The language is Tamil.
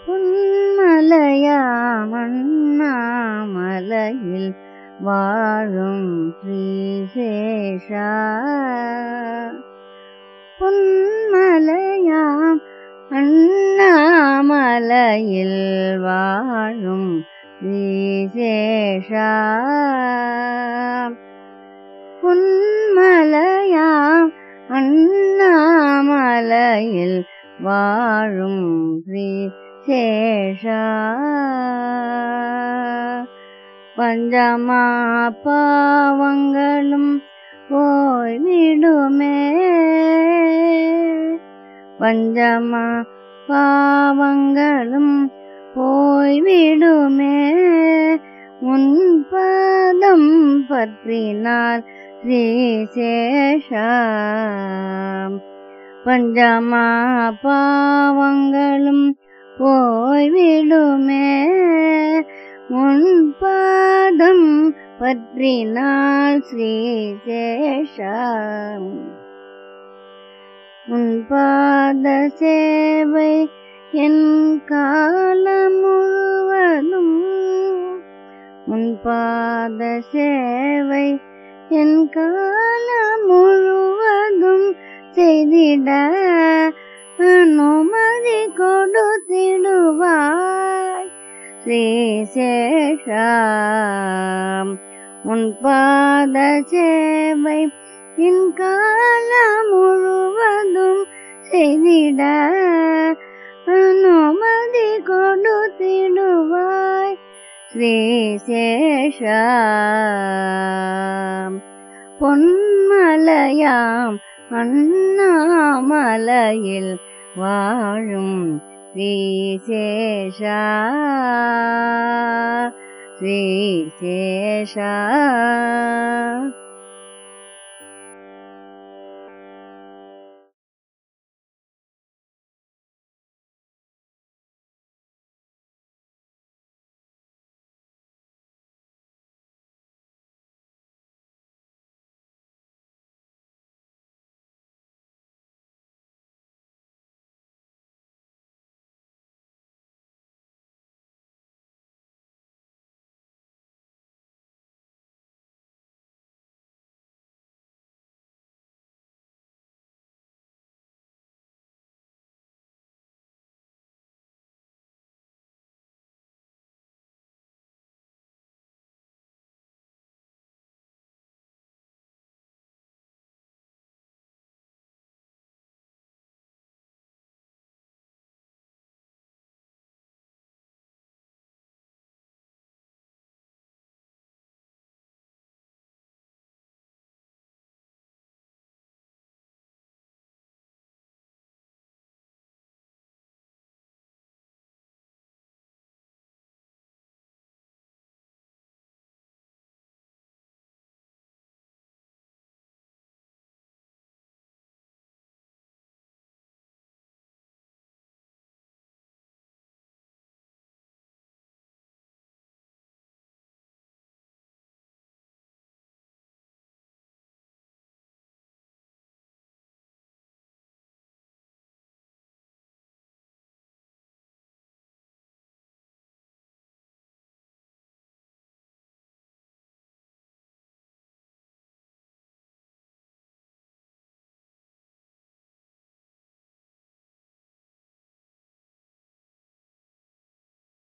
பொன்மலையாமண்ணாமலையில் வாழும் ஸ்ரீசேஷா பொன்மலையாம் அண்ணாமலையில் வாழும் ஸ்ரீசேஷா பொன்மலையாம் அண்ணாமலையில் வாழும் ஸ்ரீ சேஷா பஞ்சமா பாவங்களும் போய்விடுமே பஞ்சமா பாவங்களும் போய்விடுமே உன் பாதம் பற்றினார் ஸ்ரீசேஷா பஞ்சமா பாவங்களும் போய்விடுமே உன் பாதம் பற்றினாள் ஸ்ரீசேஷா உன் பாத சேவை என் காலம் முழுவதும் உன் பாத சேவை என் காலம் முழுவதும் செய்திட அனுமதி கொடுத்திடுவாய் ஸ்ரீசேஷா உன் பாத சேவை என் காலம் முழுவதும் செய்திட அனுமதி கொடுத்திடுவாய் ஸ்ரீசேஷா பொன்மலையாம் அண்ணாமலையில் வாழும் ஸ்ரீசேஷா ஸ்ரீசேஷா